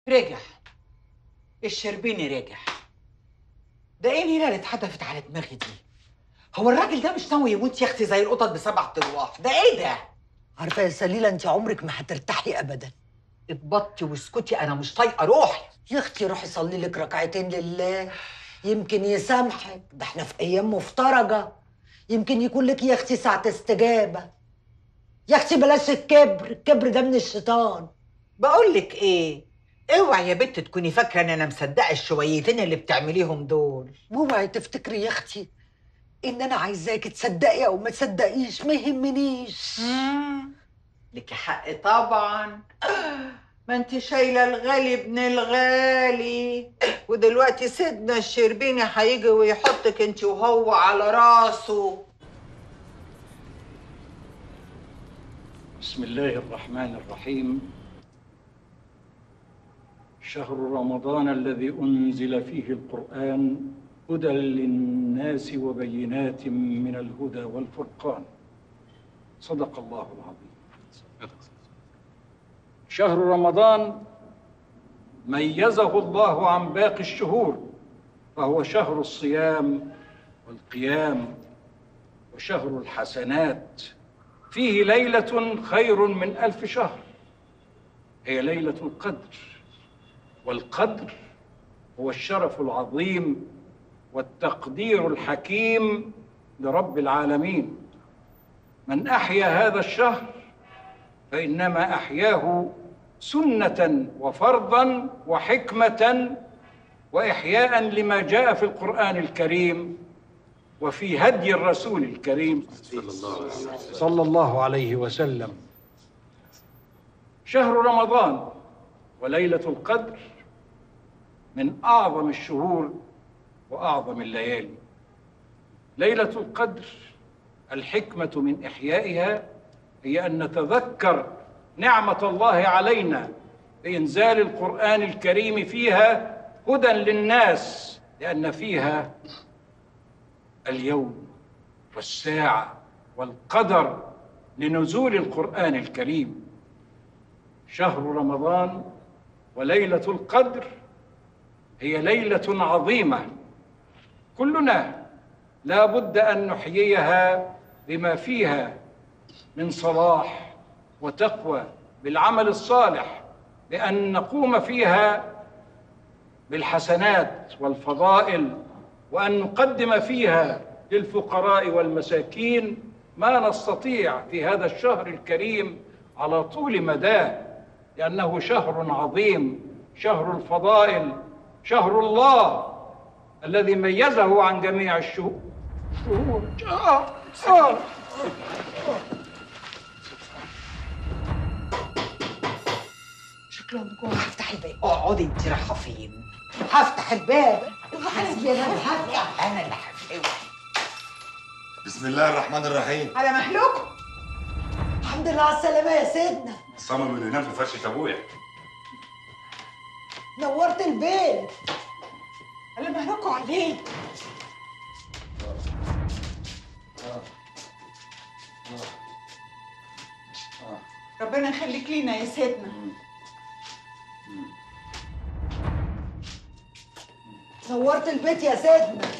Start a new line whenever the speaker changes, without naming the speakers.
رجع الشربيني رجع ده ايه الليله اللي اتحدفت على دماغي دي هو الراجل ده مش ناوي يموت يا اختي زي القطط بسبع ارواح ده ايه ده
عارفه يا سليله انت عمرك ما هترتاحي ابدا
اتبطي واسكتي انا مش طايقه روحي
يا اختي روحي صلي لك ركعتين لله يمكن يسامحك ده احنا في ايام مفترجه يمكن يكون لك يا اختي ساعه استجابه يا اختي بلاش الكبر الكبر ده من الشيطان
بقول لك ايه اوعي يا بنت تكوني فاكره ان انا مصدقه الشويتين اللي بتعمليهم دول
واوعي تفتكري يا اختي ان انا عايزاكي تصدقي او ما تصدقيش ما يهمنيش
لك حق طبعا ما انت شايله الغالي ابن الغالي ودلوقتي سيدنا الشربيني هيجي ويحطك انت وهو على راسه
بسم الله الرحمن الرحيم شهر رمضان الذي أنزل فيه القرآن هدى للناس وبينات من الهدى والفرقان صدق الله العظيم شهر رمضان ميزه الله عن باقي الشهور فهو شهر الصيام والقيام وشهر الحسنات فيه ليلة خير من ألف شهر هي ليلة القدر والقدر هو الشرف العظيم والتقدير الحكيم لرب العالمين من أحيا هذا الشهر فإنما أحياه سنة وفرضا وحكمة وإحياء لما جاء في القرآن الكريم وفي هدي الرسول الكريم صلى الله عليه وسلم شهر رمضان وليلة القدر من أعظم الشهور وأعظم الليالي ليلة القدر الحكمة من إحيائها هي أن نتذكر نعمة الله علينا بإنزال القرآن الكريم فيها هدى للناس لأن فيها اليوم والساعة والقدر لنزول القرآن الكريم شهر رمضان وليلة القدر هي ليلة عظيمة كلنا لا بد أن نحييها بما فيها من صلاح وتقوى بالعمل الصالح بأن نقوم فيها بالحسنات والفضائل وأن نقدم فيها للفقراء والمساكين ما نستطيع في هذا الشهر الكريم على طول مداه لأنه شهر عظيم شهر الفضائل شهر الله الذي ميزه عن جميع الشهور آه آه
شكلهم جوه هفتح الباب
اقعدي انت رايحه فين
هفتح الباب حسبي انا اللي هفتح
انا اللي هفتح
بسم الله الرحمن الرحيم
على مهلكم
الحمد لله على السلامه يا سيدنا
صمم انه ينام في فرشة ابويا
نورت البيت
على مهلكم عليه ربنا يخليك لينا يا سيدنا
نورت البيت يا سيدنا